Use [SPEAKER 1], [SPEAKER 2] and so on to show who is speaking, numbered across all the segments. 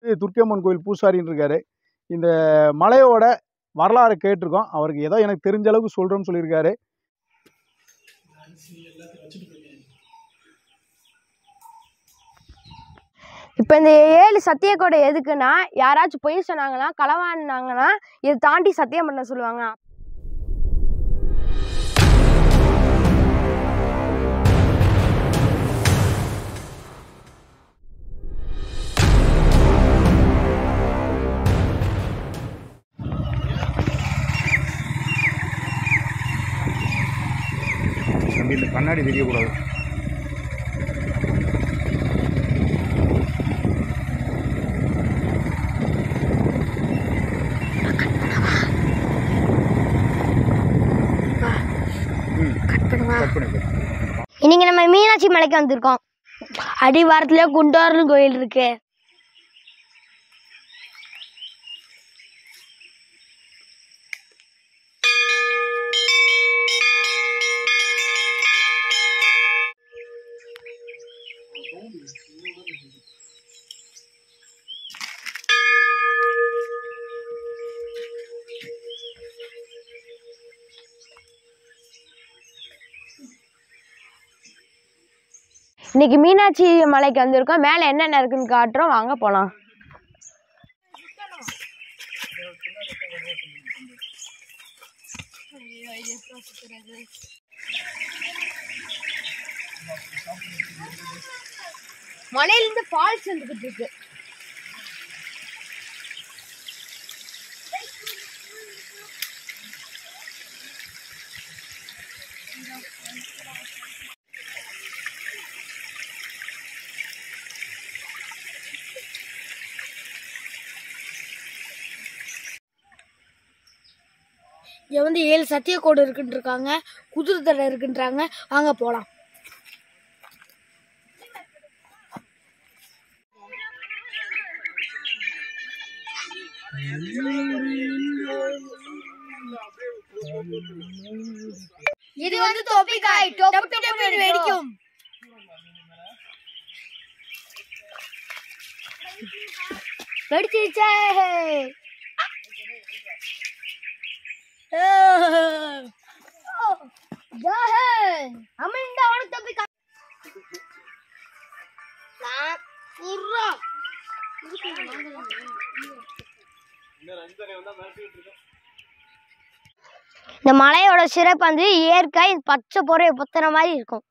[SPEAKER 1] துர்க்கையம்மன் கோயில் பூசாரின்னு இருக்காரு இந்த மலையோட வரலாறு கேட்டிருக்கோம் அவருக்கு ஏதோ எனக்கு தெரிஞ்ச அளவுக்கு சொல்கிறோன்னு சொல்லியிருக்காரு
[SPEAKER 2] இப்போ இந்த ஏழு சத்தியக்கோடை எதுக்குன்னா யாராச்சும் பொய் சொன்னாங்கன்னா களவாடினாங்கன்னா இதை தாண்டி சத்தியம் பண்ண சொல்லுவாங்க
[SPEAKER 3] தம்பி இந்த கண்ணாடி தெரியக்கூடாது ம் கட் பண்ணி
[SPEAKER 2] இன்னைக்கு நம்ம மீனாட்சி மலைக்கு வந்திருக்கோம் அடிவாரத்துல குண்டார்னு கோயில் இருக்கு இன்னைக்கு மீனாட்சி மலைக்கு வந்திருக்கோம் மேலே என்னென்ன இருக்குன்னு காட்டுறோம் வாங்க போகலாம் மலையிலேருந்து ஃபால்ஸ் வந்துக்கிட்டு இருக்கு இங்க வந்து ஏழு சத்தியக்கோடு இருக்குன்னு இருக்காங்க குதிரை தடை இருக்குன்றாங்க வாங்க போலாம் இது வந்து தொப்பிக்காய் டொப்பு டொப்பு வெடிக்கும் வெடிச்சிருச்சே அமிழ்ந்த அவனுக்கு தொப்பிக்காய் நான் புர்ரா இந்த மலையோட சிறப்பு வந்து இயற்கை பச்சை பொறை புத்துற மாதிரி இருக்கும்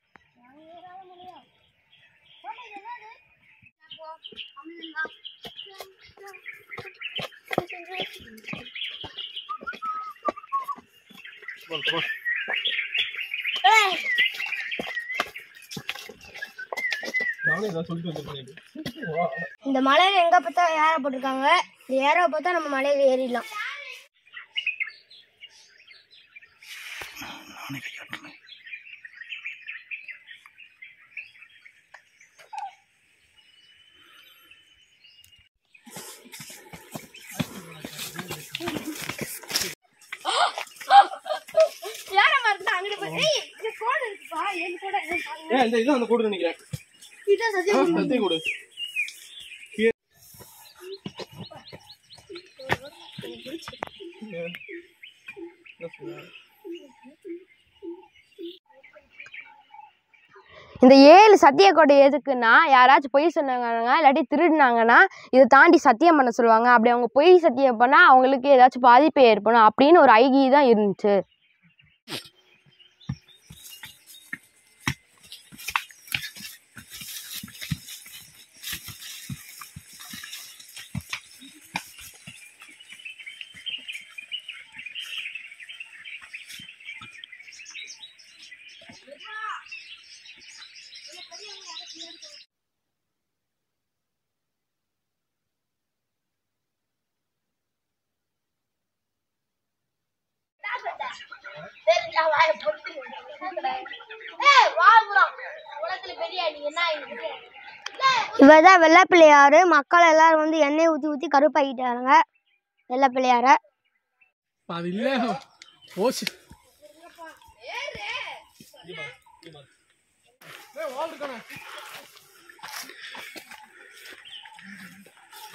[SPEAKER 2] இந்த மலையில எங்க பார்த்தா ஏற போட்டிருக்காங்க இந்த ஏற பார்த்தா நம்ம மலையில ஏறிடலாம் ஏற மரத்துல அங்கிட்டு போய் ஏய் இந்த கோடு இருக்குப்பா என் கூட
[SPEAKER 4] ஏன் இந்த இதான் அந்த கூடு நினைக்கிறேன்
[SPEAKER 2] இதான் சத்தியம்
[SPEAKER 4] சத்திய கூடு
[SPEAKER 2] இந்த ஏழு சத்தியக்கோட்டை எதுக்குன்னா யாராச்சும் பொய் சொன்னாங்கன்னா இல்லாட்டி திருடினாங்கன்னா இதை தாண்டி சத்தியம் பண்ண சொல்லுவாங்க அப்படி அவங்க பொய் சத்தியம் பண்ணால் அவங்களுக்கு ஏதாச்சும் பாதிப்பு ஏற்படும் அப்படின்னு ஒரு ஐகி தான் இருந்துச்சு இவர் தான் வெள்ளை பிள்ளையாரு மக்கள் எல்லாரும் வந்து எண்ணெய் ஊற்றி ஊற்றி கருப்பாக்கிட்டாங்க வெள்ளை பிள்ளையார
[SPEAKER 4] அது இல்ல ஓச்சு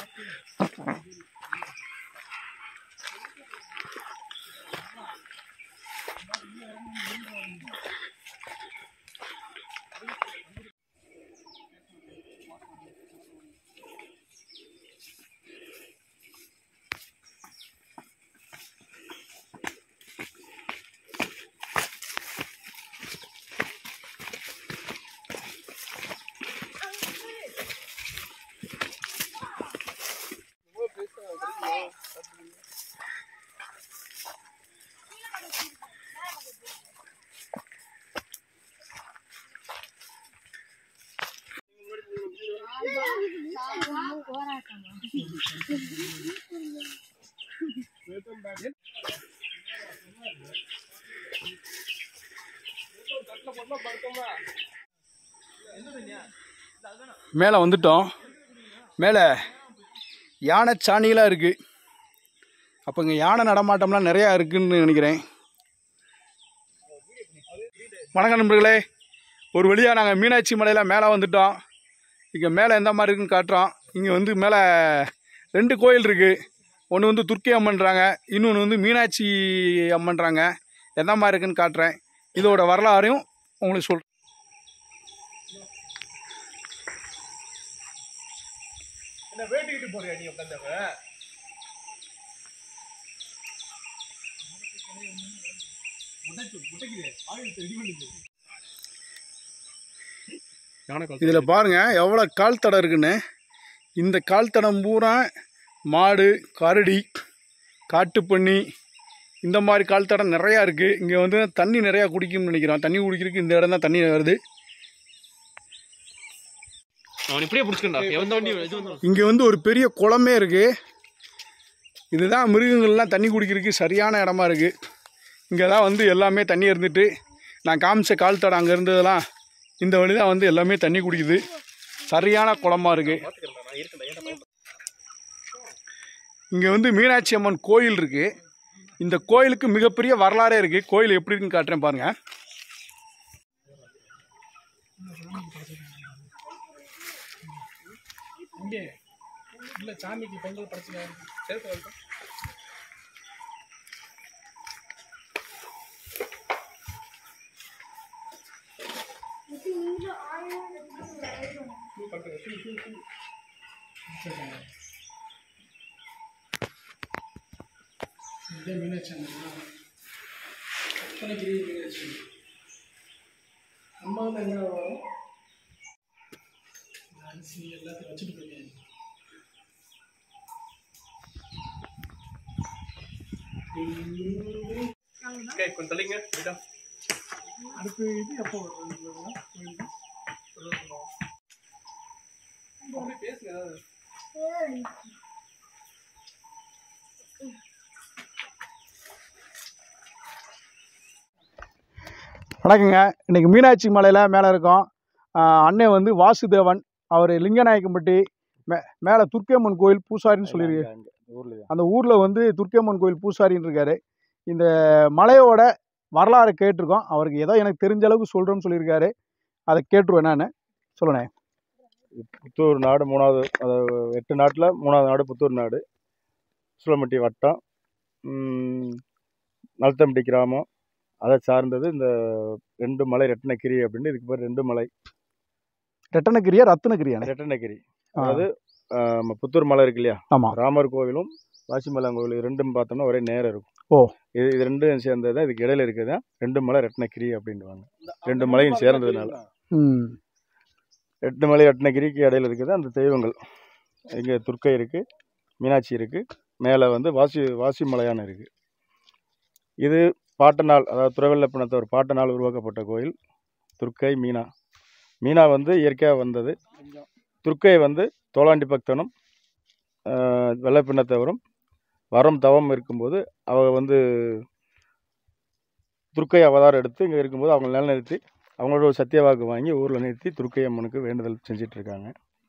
[SPEAKER 1] மேலே வந்துட்டோம் மேலே யானை சாணிகளாக இருக்குது அப்போ இங்கே யானை நடமாட்டம்லாம் நிறையா இருக்குன்னு நினைக்கிறேன் வணக்கம் நண்பர்களே ஒரு வழியாக நாங்கள் மீனாட்சி மலையில் மேலே வந்துட்டோம் இங்கே மேலே எந்த மாதிரி இருக்குன்னு காட்டுறோம் இங்கே வந்து மேலே ரெண்டு கோயில் இருக்குது ஒன்று வந்து துர்க்கி அம்மன்றாங்க இன்னொன்று வந்து மீனாட்சி அம்மன்றாங்க எந்த மாதிரி இருக்குன்னு காட்டுறேன் இதோட வரலாறையும் உங்களுக்கு சொல்
[SPEAKER 4] என்ன வேண்டிக்கிட்டு போறியா நீ உட்காந்தவ
[SPEAKER 1] இதில் பாருங்கள் எவ்வளோ கால் தடம் இருக்குன்னு இந்த கால் தடம் பூரா மாடு கரடி காட்டுப்பன்னி இந்த மாதிரி கால் தடம் நிறையா இருக்குது இங்கே வந்து தண்ணி நிறையா குடிக்கும்னு நினைக்கிறோம் தண்ணி குடிக்கிறதுக்கு இந்த இடம் தான் தண்ணி வருது
[SPEAKER 4] அவன் இப்படியே பிடிச்சிக்கண்டா எந்த வண்டி இது வந்து
[SPEAKER 1] இங்கே வந்து ஒரு பெரிய குளமே இருக்குது இதுதான் மிருகங்கள்லாம் தண்ணி குடிக்கிறதுக்கு சரியான இடமா இருக்குது இங்கே தான் வந்து எல்லாமே தண்ணி இருந்துட்டு நான் காமிச்ச கால் தடம் அங்கே இருந்ததெல்லாம் இந்த வழி தான் வந்து எல்லாமே தண்ணி குடிக்குது சரியான குளமா இருக்குது
[SPEAKER 4] நான் இருக்கேன்டா ஏன்டா
[SPEAKER 1] இங்கே வந்து மீனாட்சி அம்மன் கோயில் இருக்குது இந்த கோயிலுக்கு மிகப்பெரிய வரலாறே இருக்குது கோயில் எப்படி இருக்குன்னு காட்டுறேன் பாருங்கள்
[SPEAKER 4] இங்கே இல்ல சாமிக்கு பொங்கல் படைச்சுங்க சேர்த்து வந்து இதே மீனாட்சி அம்மன் அத்தனை பெரிய மீனாட்சி அம்மா வந்து என்ன வரும் அரிசி எல்லாத்தையும் வச்சுட்டு போயிருக்கேன் ஓகே கொஞ்சம் தள்ளிங்க விடா அடுத்து இது எப்போ வரும் அப்படியே பேசுங்க ஏதாவது
[SPEAKER 1] வணக்கங்க இன்றைக்கி மீனாட்சி மலையில் மேலே இருக்கோம் ஆஹ் அண்ணன் வந்து வாசுதேவன் அவர் லிங்கநாயக்கம்பட்டி மே மேலே துர்க்கியம்மன் கோயில் பூசாரின்னு சொல்லியிருக்கு அந்த ஊரில் வந்து துர்க்கியம்மன் கோயில் பூசாரின்னு இருக்காரு இந்த மலையோட வரலாறை கேட்டிருக்கோம் அவருக்கு ஏதோ எனக்கு தெரிஞ்ச அளவுக்கு சொல்கிறேன்னு சொல்லியிருக்காரு அதை கேட்டுருவேன் நான் சொல்லுண்ணே
[SPEAKER 3] புத்தூர் நாடு மூணாவது அதாவது எட்டு நாட்டில் மூணாவது நாடு புத்தூர் நாடு சுலமட்டி வட்டம் ம், நல்தம்பட்டி கிராமம் அதை சார்ந்தது இந்த ரெண்டு மலை ரெட்டனகிரி அப்படின்னு இதுக்கு பேர் ரெண்டு மலை
[SPEAKER 1] ரெட்டனகிரியா ரத்னகிரியாண்ணே
[SPEAKER 3] ரெட்டனகிரி
[SPEAKER 1] ஆ.
[SPEAKER 3] அதாவது ஆ, நம்ம புத்தூர் மலை இருக்கு இல்லையா
[SPEAKER 1] ஆமாம்
[SPEAKER 3] ராமர் கோவிலும் வாசிமலம் கோவில் இது ரெண்டும் பார்த்தோம்னா ஒரே நேரம் இருக்கும்
[SPEAKER 1] ஓ.
[SPEAKER 3] இது இது ரெண்டும் சேர்ந்தது தான் இதுக்கு இடையில இருக்குது தான் ரெண்டு மலை ரெட்டனகிரி அப்படின்வாங்க ரெண்டு மலையும் சேர்ந்ததுனால
[SPEAKER 1] ம்
[SPEAKER 3] எட்டு மலை எட்டனகிரிக்கு இடையில இருக்குது அந்த தெய்வங்கள் இங்கே துர்க்கை இருக்குது மீனாட்சி இருக்குது மேலே வந்து வாசி வாசி மலையான இருக்குது இது பாட்டநாள் அதாவது துறவெல்லப்பிணத்தை ஒரு பாட்டநாள் உருவாக்கப்பட்ட கோயில் துர்க்கை மீனா மீனா வந்து இயற்கையாக வந்தது துர்க்கை வந்து தோளாண்டி பக்தனும் ஆஹ், வெள்ளைப்பிணத்தவரும் வரம் தவம் இருக்கும்போது அவ வந்து துர்க்கை அவதாரம் எடுத்து இங்கே இருக்கும்போது அவங்க நிலைநிறுத்தி அவங்களோட ஒரு சத்திய வாக்கு வாங்கி ஊரில் நிறுத்தி துர்க்கை அம்மனுக்கு வேண்டுதல் செஞ்சிட்டு இருக்காங்க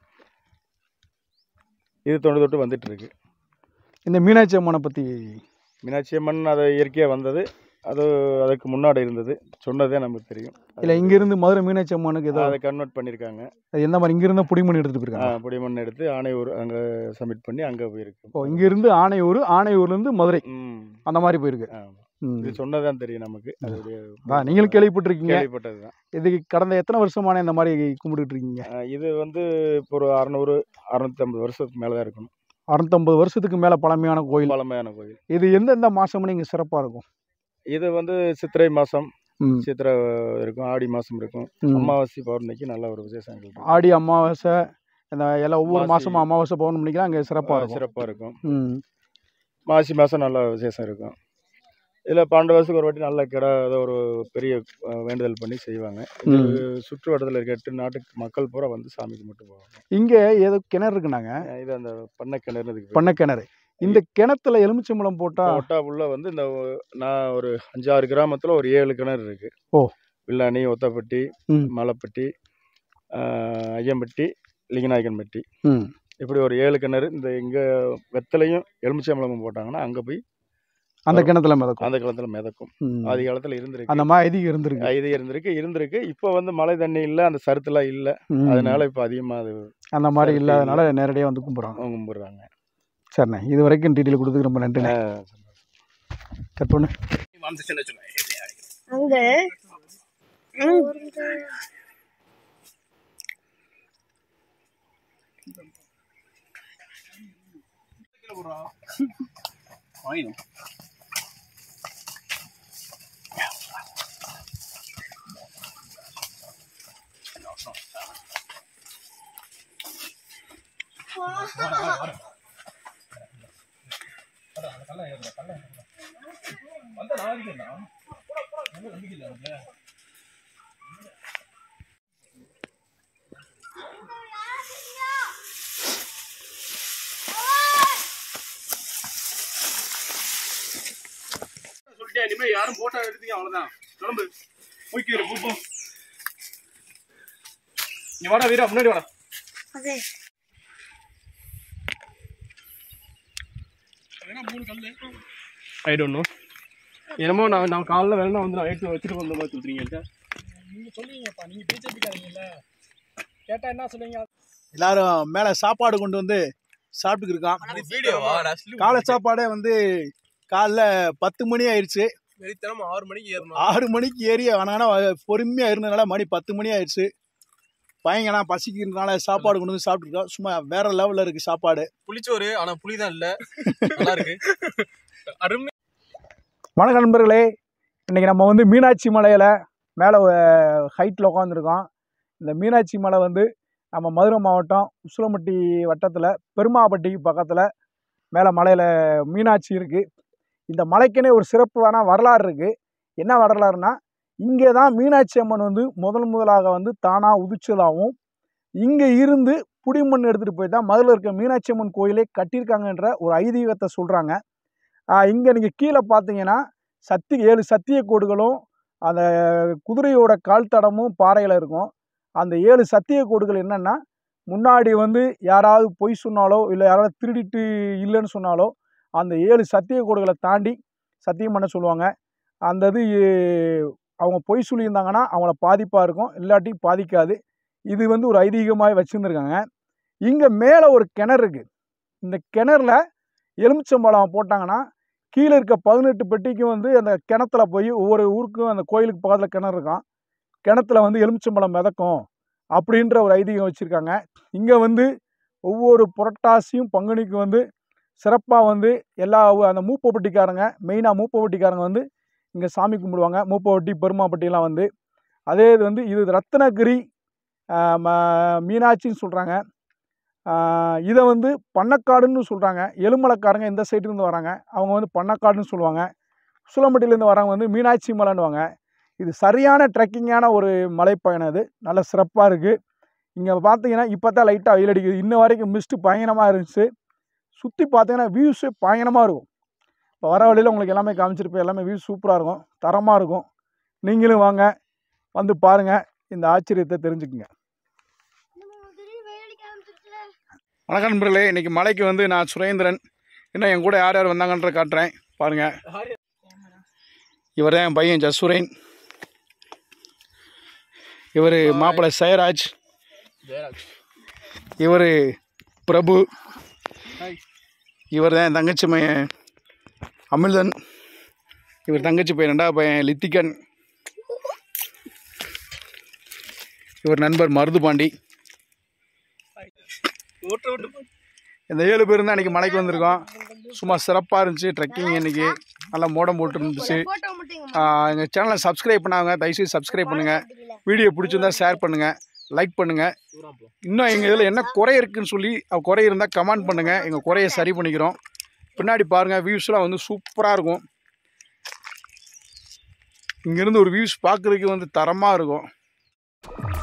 [SPEAKER 3] இது தொண்டு தொட்டு வந்துட்டு இருக்கு
[SPEAKER 1] இந்த மீனாட்சி அம்மனை பற்றி
[SPEAKER 3] மீனாட்சி அம்மன் அது இயற்கையாக வந்தது அது அதுக்கு முன்னாடி இருந்தது சொன்னதே நமக்கு தெரியும்
[SPEAKER 1] இல்லை இங்கேருந்து மதுரை மீனாட்சி அம்மனுக்கு ஏதோ
[SPEAKER 3] அதை கன்வெர்ட் பண்ணியிருக்காங்க
[SPEAKER 1] அது எந்த மாதிரி இங்கேருந்து புடிமணி எடுத்துகிட்டு போயிருக்காங்க
[SPEAKER 3] புடிமண் எடுத்து ஆணையூர் அங்கே சப்மிட் பண்ணி அங்கே போயிருக்கு
[SPEAKER 1] ஓ இங்கேருந்து ஆணையூர் ஆணையூர்லேருந்து மதுரை
[SPEAKER 3] ம்
[SPEAKER 1] அந்த மாதிரி போயிருக்கு
[SPEAKER 3] ஆ.
[SPEAKER 1] ம்.
[SPEAKER 3] இது சொன்னதான் தெரியும் நமக்கு அதோடைய
[SPEAKER 1] அதான் நீங்களும் கேள்விப்பட்டிருக்கீங்க
[SPEAKER 3] கேள்விப்பட்டது தான்
[SPEAKER 1] இதுக்கு கடந்த எத்தனை வருஷமான இந்த மாதிரி கும்பிட்டுட்டு இருக்கீங்க
[SPEAKER 3] இது வந்து இப்போ ஒரு அறநூறு அறநூற்றம்பது வருஷத்துக்கு மேலே தான் இருக்கணும்
[SPEAKER 1] அறுநூத்தம்பது வருஷத்துக்கு மேலே பழமையான கோயில்
[SPEAKER 3] பழமையான கோயில்
[SPEAKER 1] இது எந்தெந்த மாதமும் நீங்கள் சிறப்பாக இருக்கும்
[SPEAKER 3] இது வந்து சித்திரை மாதம்
[SPEAKER 1] ம்.
[SPEAKER 3] சித்திரை இருக்கும் ஆடி மாதம் இருக்கும்
[SPEAKER 1] ம்.
[SPEAKER 3] அமாவாசை பௌர்ணமிக்கு நல்ல ஒரு விசேஷங்கள் இருக்கும்.
[SPEAKER 1] ஆடி அமாவாசை இந்த எல்லா ஒவ்வொரு
[SPEAKER 3] மாசி.
[SPEAKER 1] மாதமும் அமாவாசை பௌர்ணமிக்கெல்லாம் அங்கே சிறப்பாக இருக்கும்
[SPEAKER 3] சிறப்பாக இருக்கும்
[SPEAKER 1] ம்
[SPEAKER 3] மாசி மாதம் நல்ல விசேஷம் இருக்கும் இதில் பன்னெண்டு வருஷத்துக்கு ஒரு வாட்டி நல்ல கிடா ஏதோ ஒரு பெரிய அஹ், வேண்டுதல் பண்ணி செய்வாங்க இது சுற்று வட்டத்தில் இருக்க எட்டு நாட்டுக்கு மக்கள் பூரா வந்து சாமி கும்பிட்டு போவாங்க
[SPEAKER 1] இங்கே ஏதோ கிணறு இருக்குனாங்க
[SPEAKER 3] அஹ் இது அந்த பண்ணை கிணறுக்கு
[SPEAKER 1] பண்ணை கிணறு இந்த கிணத்துல எலுமிச்சம்பழம் போட்டால்
[SPEAKER 3] ஒட்டா உள்ள வந்து இந்த ஒ- நான் ஒரு அஞ்சாறு கிராமத்தில் ஒரு ஏழு கிணறு இருக்கு
[SPEAKER 1] ஓ.
[SPEAKER 3] வில்லாணி ஒத்தப்பட்டி
[SPEAKER 1] ம்.
[SPEAKER 3] மலைப்பட்டி அஹ், ஐயம்பட்டி லிங்கநாயக்கன்பட்டி
[SPEAKER 1] ம்
[SPEAKER 3] இப்படி ஒரு ஏழு கிணறு இந்த இங்கே வெத்தலையும் எலுமிச்சம்பழமும் போட்டாங்கன்னா அங்கே போய்
[SPEAKER 1] அந்த கிணத்துல மிதக்கும்
[SPEAKER 3] அந்த காலத்தில் மிதக்கும்
[SPEAKER 1] ம்.
[SPEAKER 3] ஆதி காலத்தில் இருந்திருக்கு
[SPEAKER 1] அந்த மாதிரி ஐதீகம் இருந்திருக்கு
[SPEAKER 3] இது இருந்திருக்கு இருந்திருக்கு இப்போ வந்து மழை தண்ணி இல்லை அந்த சருத்துலாம் இல்லை
[SPEAKER 1] ம்.
[SPEAKER 3] அதனால இப்போ அதிகமாக அது
[SPEAKER 1] அந்த மாதிரி
[SPEAKER 3] சரி,
[SPEAKER 1] இல்லாதனால நேரடியாக வந்து கும்பிட்றாங்க
[SPEAKER 3] கும்பிடுறாங்க
[SPEAKER 1] சரிண்ணே இது வரைக்கும் டீட்டெயில் கொடுத்துக்கு ரொம்ப நன்றிண்ணே கட் பண்ணு
[SPEAKER 4] மாம்ச சின்ன சின்ன
[SPEAKER 2] அங்க
[SPEAKER 4] வாங்கிடும் சொல்லிட்டேன் இனிமே யாரும் போட்டோ எடுத்தீங்க அவ்வளவுதான் கிளம்பு போய்க்கிரு போ போ நீ வாடா வீரா முன்னாடி வாடா ஐ டோன்ட் நோ என்னமோ நான் நான் காலைல வேணா வந்து நான் எடுத்து வச்சுட்டு வந்த மாதிரி சொல்றீங்க
[SPEAKER 1] எல்லாரும் மேலே சாப்பாடு கொண்டு வந்து சாப்பிட்டுக்கு இருக்கான் காலை சாப்பாடே வந்து காலைல பத்து மணி ஆயிடுச்சு
[SPEAKER 4] வெறித்தனமா ஆறு மணிக்கு ஏறணும்
[SPEAKER 1] ஆறு மணிக்கு ஏறி ஆனால் பொறுமையாக இருந்ததுனால மணி பத்து மணி ஆயிடுச்சு பையங்கனா பசிக்கிறதுனால சாப்பாடு கொண்டு வந்து சாப்பிட்டுருக்கோம் சும்மா வேற லெவலில் இருக்குது சாப்பாடு
[SPEAKER 4] புளிச்சோறு ஆனா புளி தான் இல்ல நல்லா இருக்கு அருமை
[SPEAKER 1] வணக்கம் நண்பர்களே இன்றைக்கி நம்ம வந்து மீனாட்சி மலையில் மேலே ஹைட்டில் உட்காந்துருக்கோம் இந்த மீனாட்சி மலை வந்து நம்ம மதுரை மாவட்டம் உசிலம்பட்டி வட்டத்தில் பெருமாப்பட்டிக்கு பக்கத்தில் மேலே மலையில் மீனாட்சி இருக்குது இந்த மலைக்குனே ஒரு சிறப்பான வரலாறு இருக்குது என்ன வரலாறுனா இங்கே தான் மீனாட்சி அம்மன் வந்து முதல் முதலாக வந்து தானாக உதிச்சதாகவும் இங்கே இருந்து புடிமண் எடுத்துகிட்டு போய் தான் மதுரையில் இருக்க மீனாட்சி அம்மன் கோயிலே கட்டியிருக்காங்கன்ற ஒரு ஐதீகத்தை சொல்கிறாங்க இங்கே நீங்கள் கீழே பார்த்தீங்கன்னா சத்தி ஏழு சத்திய கோடுகளும் அந்த குதிரையோட கால் தடமும் பாறையில் இருக்கும் அந்த ஏழு சத்திய கோடுகள் என்னென்னா முன்னாடி வந்து யாராவது பொய் சொன்னாலோ இல்லை யாராவது திருடிட்டு இல்லைன்னு சொன்னாலோ அந்த ஏழு சத்திய கோடுகளை தாண்டி சத்தியம் பண்ண சொல்லுவாங்க அந்த இது எ- அவங்க பொய் சொல்லியிருந்தாங்கன்னா அவங்கள பாதிப்பாக இருக்கும் இல்லாட்டி பாதிக்காது இது வந்து ஒரு ஐதீகமாக வச்சுருந்துருக்காங்க இங்கே மேலே ஒரு கிணறு இருக்குது இந்த கிணறுல எலுமிச்சம்பழம் போட்டாங்கன்னா கீழே இருக்க பதினெட்டு பெட்டிக்கும் வந்து அந்த கிணத்துல போய் ஒவ்வொரு ஊருக்கும் அந்த கோயிலுக்கு பக்கத்தில் கிணறு இருக்கும் கிணத்துல வந்து எலுமிச்சம்பழம் மிதக்கும் அப்படின்ற ஒரு ஐதீகம் வச்சுருக்காங்க இங்கே வந்து ஒவ்வொரு புரட்டாசியும் பங்குனிக்கும் வந்து சிறப்பாக வந்து எல்லா ஊ- அந்த மூப்பப்பட்டிக்காரங்க மெயினாக மூப்பப்பட்டிக்காரங்க வந்து இங்கே சாமி கும்பிடுவாங்க மூப்பப்பட்டி பெருமாப்பட்டிலாம் வந்து அதே இது வந்து இது ரத்னகிரி ஆஹ், ம- மீனாட்சின்னு சொல்கிறாங்க இதை வந்து பண்ணக்காடுன்னு சொல்கிறாங்க எலுமலைக்காரங்க இந்த சைடுலேருந்து வராங்க அவங்க வந்து பண்ணக்காடுன்னு சொல்லுவாங்க சுலம்பட்டிலேருந்து வரவங்க வந்து மீனாட்சி மலைன்னுவாங்க இது சரியான ட்ரெக்கிங்கான ஒரு மலைப்பயணம் இது நல்ல சிறப்பாக இருக்குது இங்கே பார்த்தீங்கன்னா இப்போ தான் லைட்டாக வெயில் அடிக்குது இன்ன வரைக்கும் மிஸ்ட்டு பயங்கரமாக இருந்துச்சு சுற்றி பார்த்தீங்கன்னா வியூஸு பயங்கரமாக இருக்கும் இப்போ வர வழியில் உங்களுக்கு எல்லாமே காமிச்சிருப்பேன் எல்லாமே வியூஸ் சூப்பராக இருக்கும் தரமாக இருக்கும் நீங்களும் வாங்க வந்து பாருங்கள் இந்த ஆச்சரியத்தை தெரிஞ்சுக்குங்க வணக்கம் நண்பர்களே இன்றைக்கி மலைக்கு வந்து நான் சுரேந்திரன் இன்னும் என் கூட யார் யார் வந்தாங்கன்ற காட்டுறேன் பாருங்கள் இவர் தான் என் பையன் ஜசுரேன் இவர் மாப்பிள்ளை சயராஜ் இவர் பிரபு இவர் தான் என் தங்கச்சி பையன் அமிர்தன் இவர் தங்கச்சி பையன் ரெண்டாவது பையன் லித்திகன் இவர் நண்பர் மருதுபாண்டி இந்த ஏழு பேர் தான் அன்றைக்கி மலைக்கு வந்திருக்கோம் சும்மா சிறப்பாக இருந்துச்சு ட்ரெக்கிங் இன்னைக்கு நல்லா மோடம் போட்டு இருந்துச்சு எங்கள் சேனலை சப்ஸ்கிரைப் பண்ணாங்க தயவுசெய்து சப்ஸ்கிரைப் பண்ணுங்கள் வீடியோ பிடிச்சிருந்தா ஷேர் பண்ணுங்கள் லைக் பண்ணுங்கள் இன்னும் எங்கள் இதில் என்ன குறை இருக்குன்னு சொல்லி அவ குறை இருந்தால் கமெண்ட் பண்ணுங்கள் எங்கள் குறையை சரி பண்ணிக்கிறோம் பின்னாடி பாருங்கள் வியூஸ்லாம் வந்து சூப்பராக இருக்கும் இங்கேருந்து ஒரு வியூஸ் பார்க்குறதுக்கு வந்து தரமாக இருக்கும்